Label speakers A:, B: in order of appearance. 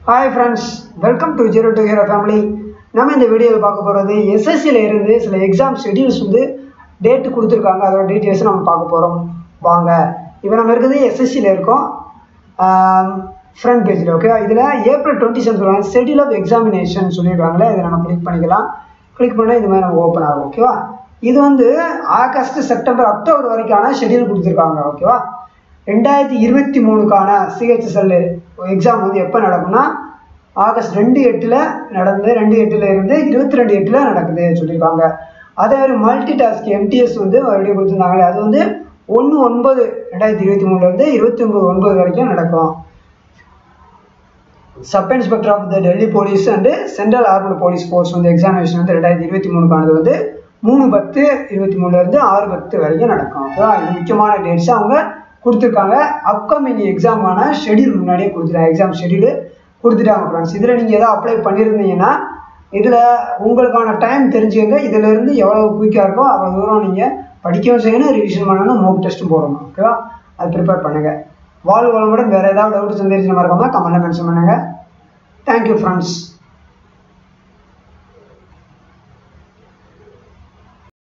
A: hi friends welcome to zero to hero family நம்ம இந்த வீடியோவில் பார்க்க போகிறது எஸ்எஸ்சியில் இருந்து சில எக்ஸாம் ஷெடியூல்ஸ் வந்து டேட்டு கொடுத்துருக்காங்க அதோட டீட்டெயில்ஸ் நம்ம பார்க்க போகிறோம் வாங்க இப்போ நம்ம இருக்கிறது எஸ்எஸ்சியில் இருக்கோம் ஃப்ரண்ட் பேஜில் ஓகே இதில் ஏப்ரல் டுவெண்ட்டி செவன் சொல்லுவாங்க ஷெடியூல் ஆஃப் எக்ஸாமினேஷன் சொல்லியிருக்காங்களே இதை நம்ம கிளிக் பண்ணிக்கலாம் கிளிக் பண்ணால் இந்த மாதிரி நம்ம ஓப்பன் ஆகும் ஓகேவா இது வந்து ஆகஸ்ட் செப்டம்பர் அக்டோபர் வரைக்கான ஷெடியூல் கொடுத்துருக்காங்க ஓகேவா ரெண்டாயிரத்தி இருபத்தி மூணுக்கான சிஹெச்எஸ்எல் எக்ஸாம் வந்து எப்போ நடக்கும்னா ஆகஸ்ட் ரெண்டு எட்டில் நடந்து ரெண்டு எட்டில் இருந்து இருபத்தி ரெண்டு எட்டில் நடக்குது சொல்லியிருக்காங்க அதே மாதிரி மல்டி டாஸ்க் எம்டிஎஸ் வந்து மறுபடியும் கொடுத்துருந்தாங்களே அது வந்து ஒன்று ஒன்பது ரெண்டாயிரத்தி இருபத்தி மூணுலேருந்து இருபத்தி ஒன்பது ஒன்பது வரைக்கும் நடக்கும் sub inspector of the Delhi police and central armed police force வந்து எக்ஸாமினேஷன் வந்து ரெண்டாயிரத்தி இருபத்தி மூணுக்கானது வந்து மூணு பத்து இருபத்தி மூணுலேருந்து ஆறு பத்து வரைக்கும் நடக்கும் ஓகேவா இது முக்கியமான டேட்ஸ் அவங்க கொடுத்துருக்காங்க அப்கமிங் எக்ஸாமான ஷெடியூல் முன்னாடியே கொடுத்துட்டாங்க எக்ஸாம் ஷெடியூல் கொடுத்துட்டாங்க ஃப்ரெண்ட்ஸ் இதில் நீங்கள் எதாவது அப்ளை பண்ணியிருந்தீங்கன்னா இதில் உங்களுக்கான டைம் தெரிஞ்சுக்கங்க இதிலேருந்து எவ்வளோ குயிக்காக இருக்கோ அவ்வளோ தூரம் நீங்கள் படிக்கவும் செய்யணும் ரிவிஷன் பண்ணணும் மோக் டெஸ்ட்டும் போடணும் ஓகேவா அது ப்ரிப்பேர் பண்ணுங்கள் வாழ் வளமுடன் வேறு ஏதாவது டவுட்ஸ் வந்துருச்சுன்னு மறக்காமல் கமெண்ட்டில் மென்ஷன் பண்ணுங்கள் தேங்க்யூ ஃப்ரெண்ட்ஸ்